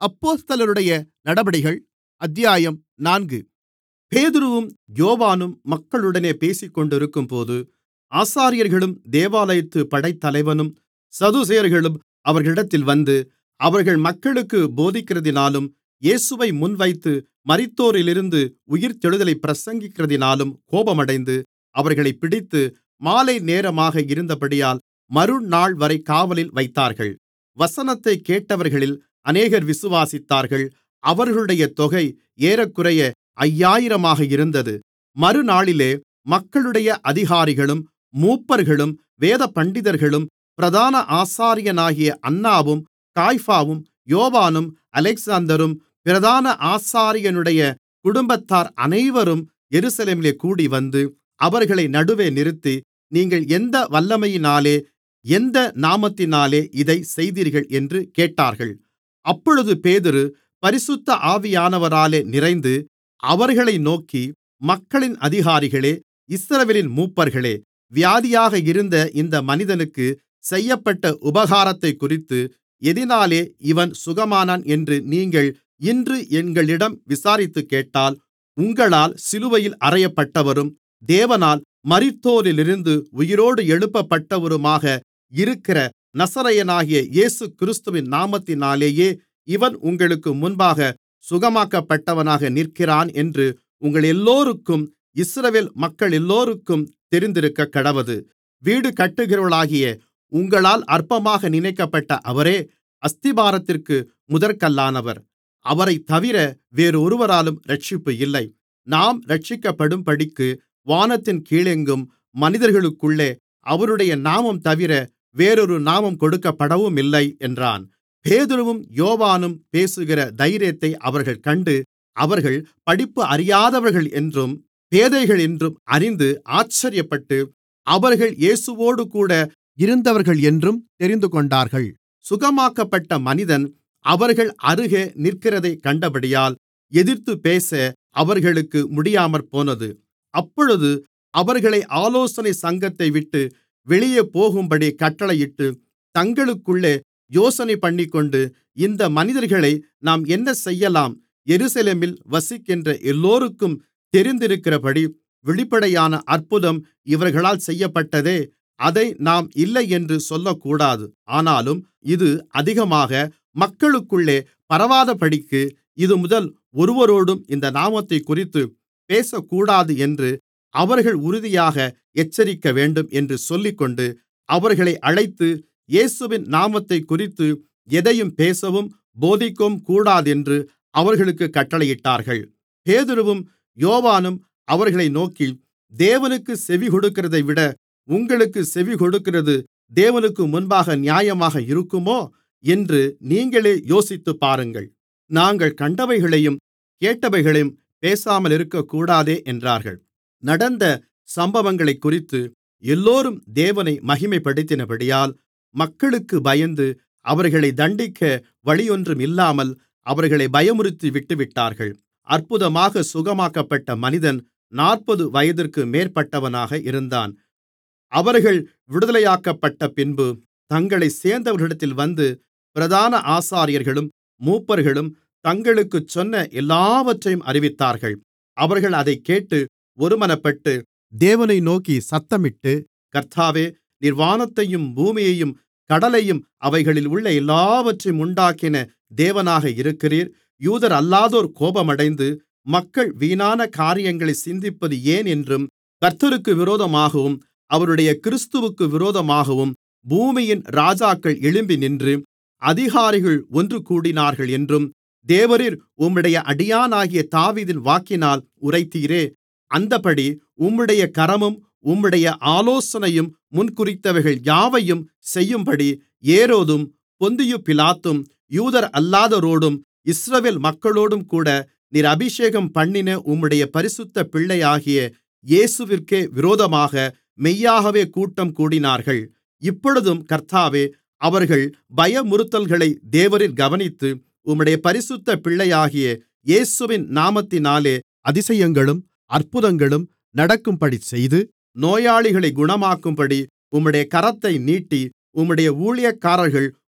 அப்போஸ்தலருடைய நடபடிகள் அத்தியாயம் நான்கு பேதுருவும் யோவானும் மக்களுடனே பேசிக்கொண்டிருக்கும்போது ஆசாரியர்களும் தேவாலயத்துப் படைத்தலைவனும் சதுசேயர்களும் அவர்களிடத்தில் வந்து அவர்கள் மக்களுக்குப் போதிக்கிறதினாலும் இயேசுவை முன்வைத்து மரித்தோரிலிருந்து உயிர்த்தெழுதலைப் பிரசங்கிக்கிறதினாலும் கோபமடைந்து அவர்களைப் பிடித்து மாலைநேரமாக இருந்தபடியால் மறுநாள்வரை காவலில் வைத்தார்கள் வசனத்தைக் கேட்டவர்களில் அநேகர் விசுவாசித்தார்கள் அவர்களுடைய தொகை ஏறக்குறைய ஐயாயிரமாக இருந்தது மறுநாளிலே மக்களுடைய அதிகாரிகளும் மூப்பர்களும் வேதபண்டிதர்களும் பிரதான ஆசாரியனாகிய அன்னாவும் காய்பாவும் யோவானும் அலெக்சந்தரும் பிரதான ஆசாரியனுடைய குடும்பத்தார் அனைவரும் எருசலேமிலே கூடிவந்து அவர்களை நடுவே நிறுத்தி நீங்கள் எந்த வல்லமையினாலே எந்த நாமத்தினாலே இதைச் செய்தீர்கள் என்று கேட்டார்கள் அப்பொழுது பேதுரு பரிசுத்த ஆவியானவராலே நிறைந்து அவர்களை நோக்கி மக்களின் அதிகாரிகளே இஸ்ரவேலின் மூப்பர்களே வியாதியாக இருந்த இந்த மனிதனுக்கு செய்யப்பட்ட உபகாரத்தைக்குறித்து எதினாலே இவன் சுகமானான் என்று நீங்கள் இன்று எங்களிடம் விசாரித்துக் கேட்டால் உங்களால் சிலுவையில் அறையப்பட்டவரும் தேவனால் மரித்தோரிலிருந்து உயிரோடு எழுப்பப்பட்டவருமாக இருக்கிற நசரேயனாகிய இயேசுகிறிஸ்துவின் நாமத்தினாலேயே இவன் உங்களுக்கு முன்பாக சுகமாக்கப்பட்டவனாக நிற்கிறான் என்று உங்களெல்லோருக்கும் இஸ்ரவேல் மக்களெல்லோருக்கும் தெரிந்திருக்கக்கடவது வீடு கட்டுகிறவர்களாகிய உங்களால் அற்பமாக நினைக்கப்பட்ட அவரே அஸ்திபாரத்திற்கு முதற்கல்லானவர் அவரைத்தவிர வேறொருவராலும் இரட்சிப்பு இல்லை நாம் இரட்சிக்கப்படும்படிக்கு வானத்தின் கீழெங்கும் மனிதர்களுக்குள்ளே அவருடைய நாமம் தவிர வேறொரு நாமம் கொடுக்கப்படவுமில்லை என்றான் பேதுருவும் யோவானும் பேசுகிற தைரியத்தை அவர்கள் கண்டு அவர்கள் படிப்பு அறியாதவர்கள் என்றும் பேதைகள் என்றும் அறிந்து ஆச்சரியப்பட்டு அவர்கள் இயேசுவோடுகூட இருந்தவர்கள் என்றும் தெரிந்துகொண்டார்கள் சுகமாக்கப்பட்ட மனிதன் அவர்கள் அருகே நிற்கிறதைக் கண்டபடியால் எதிர்த்துப் பேச அவர்களுக்கு முடியாமற்போனது அப்பொழுது அவர்களை ஆலோசனை சங்கத்தைவிட்டு வெளியே போகும்படி கட்டளையிட்டு தங்களுக்குள்ளே யோசனைபண்ணிக்கொண்டு இந்த மனிதர்களை நாம் என்ன செய்யலாம் எருசலேமில் வசிக்கின்ற எல்லோருக்கும் தெரிந்திருக்கிறபடி வெளிப்படையான அற்புதம் இவர்களால் செய்யப்பட்டதே அதை நாம் இல்லையென்று சொல்லக்கூடாது ஆனாலும் இது அதிகமாக மக்களுக்குள்ளே பரவாதபடிக்கு இதுமுதல் ஒருவரோடும் இந்த நாமத்தைக்குறித்துப் பேசக்கூடாது என்று அவர்கள் உறுதியாக எச்சரிக்கவேண்டும் என்று சொல்லிக்கொண்டு அவர்களை அழைத்து இயேசுவின் நாமத்தைக்குறித்து எதையும் பேசவும் போதிக்கவும் கூடாதென்று அவர்களுக்குக் கட்டளையிட்டார்கள் பேதுருவும் யோவானும் அவர்களை நோக்கி தேவனுக்குச் செவிகொடுக்கிறதைவிட உங்களுக்குச் செவிகொடுக்கிறது தேவனுக்கு முன்பாக நியாயமாக இருக்குமோ என்று நீங்களே யோசித்துப்பாருங்கள் நாங்கள் கண்டவைகளையும் கேட்டவைகளையும் பேசாமலிருக்கக்கூடாதே என்றார்கள் நடந்த சம்பவங்களைக்குறித்து எல்லோரும் தேவனை மகிமைப்படுத்தினபடியால் மக்களுக்குப் பயந்து அவர்களைத் தண்டிக்க வழியொன்றுமில்லாமல் அவர்களை பயமுறுத்தி விட்டுவிட்டார்கள் அற்புதமாக சுகமாக்கப்பட்ட மனிதன் நாற்பது வயதிற்கு மேற்பட்டவனாக இருந்தான் அவர்கள் விடுதலையாக்கப்பட்டபின்பு தங்களைச் சேர்ந்தவர்களிடத்தில் வந்து பிரதான ஆசாரியர்களும் மூப்பர்களும் தங்களுக்குச் சொன்ன எல்லாவற்றையும் அறிவித்தார்கள் அவர்கள் அதைக் கேட்டு ஒருமனப்பட்டு தேவனை நோக்கி சத்தமிட்டு கர்த்தாவே நீர் வானத்தையும் பூமியையும் கடலையும் அவைகளில் உள்ள எல்லாவற்றையும் உண்டாக்கின தேவனாக இருக்கிறீர் யூதரல்லாதோர் கோபமடைந்து மக்கள் வீணான காரியங்களைச் சிந்திப்பது ஏன் என்றும் கர்த்தருக்கு விரோதமாகவும் அவருடைய கிறிஸ்துவுக்கு விரோதமாகவும் பூமியின் ராஜாக்கள் எழும்பி நின்று அதிகாரிகள் ஒன்று கூடினார்கள் என்றும் தேவரீர் உம்முடைய அடியானாகிய தாவீதின் வாக்கினால் உரைத்தீரே அந்தப்படி உம்முடைய கரமும் உம்முடைய ஆலோசனையும் முன்குறித்தவைகள் யாவையும் செய்யும்படி ஏரோதும் பொந்தியு பிலாத்தும் யூதர் அல்லாதோரோடும் இஸ்ரவேல் மக்களோடும்கூட நீர் அபிஷேகம்பண்ணின உம்முடைய பரிசுத்த பிள்ளையாகிய இயேசுவிற்கே விரோதமாக மெய்யாகவே கூட்டம் கூடினார்கள் இப்பொழுதும் கர்த்தாவே அவர்கள் பயமுறுத்தல்களை தேவரீர் கவனித்து உம்முடைய பரிசுத்த பிள்ளையாகிய இயேசுவின் நாமத்தினாலே அதிசயங்களும் அற்புதங்களும் நடக்கும்படி செய்து நோயாளிகளைக் குணமாக்கும்படி உம்முடைய கரத்தை நீட்டி உம்முடைய ஊழியக்காரர்கள்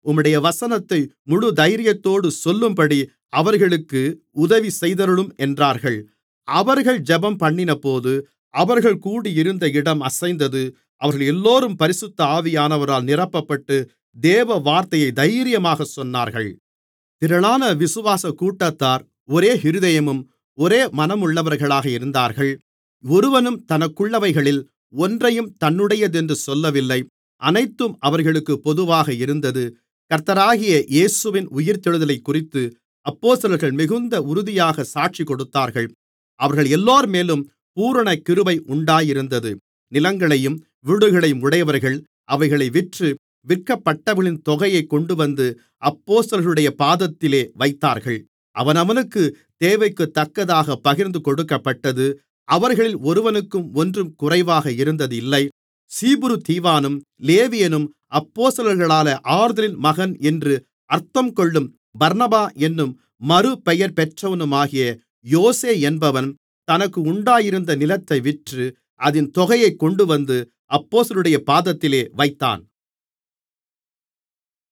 உம்முடைய வசனத்தை முழு தைரியத்தோடு சொல்லும்படி அவர்களுக்கு உதவி செய்தருளும் என்றார்கள் அவர்கள் ஜெபம்பண்ணினபோது அவர்கள் கூடியிருந்த இடம் அசைந்தது அவர்கள் எல்லோரும் பரிசுத்த ஆவியானவரால் நிரப்பப்பட்டு தேவ வார்த்தையை தைரியமாகச் சொன்னார்கள் திரளான விசுவாசக் கூட்டத்தார் ஒரே இருதயமும் ஒரே மனமுள்ளவர்களாக இருந்தார்கள் ஒருவனும் தனக்குள்ளவைகளில் ஒன்றையும் தன்னுடையதென்று சொல்லவில்லை அனைத்தும் அவர்களுக்குப் பொதுவாக இருந்தது கர்த்தராகிய இயேசுவின் உயிர்த்தெழுதலைக்குறித்து அப்போஸ்தலர்கள் மிகுந்த உறுதியாக சாட்சி கொடுத்தார்கள் அவர்கள் எல்லோர்மேலும் பூரண கிருபை உண்டாயிருந்தது நிலங்களையும் வீடுகளையும் உடையவர்கள் அவைகளை விற்று விற்கப்பட்டவர்களின் தொகையைக் கொண்டுவந்து அப்போஸ்தலர்களுடைய பாதத்திலே வைத்தார்கள் அவனவனுக்குத் தேவைக்குத்தக்கதாகப் பகிர்ந்து கொடுக்கப்பட்டது அவர்களில் ஒருவனுக்கும் ஒன்றும் குறைவாக இருந்ததில்லை சீப்புரு தீவானும் லேவியனும் அப்போஸ்தலர்களாலே ஆறுதலின் மகன் என்று அர்த்தங்கொள்ளும் பர்னபா என்னும் மறுபெயர் பெற்றவனுமாகிய யோசே என்பவன் தனக்கு உண்டாயிருந்த நிலத்தை விற்று அதின் தொகையைக் கொண்டுவந்து அப்போஸ்தலர்களுடைய பாதத்திலே வைத்தான்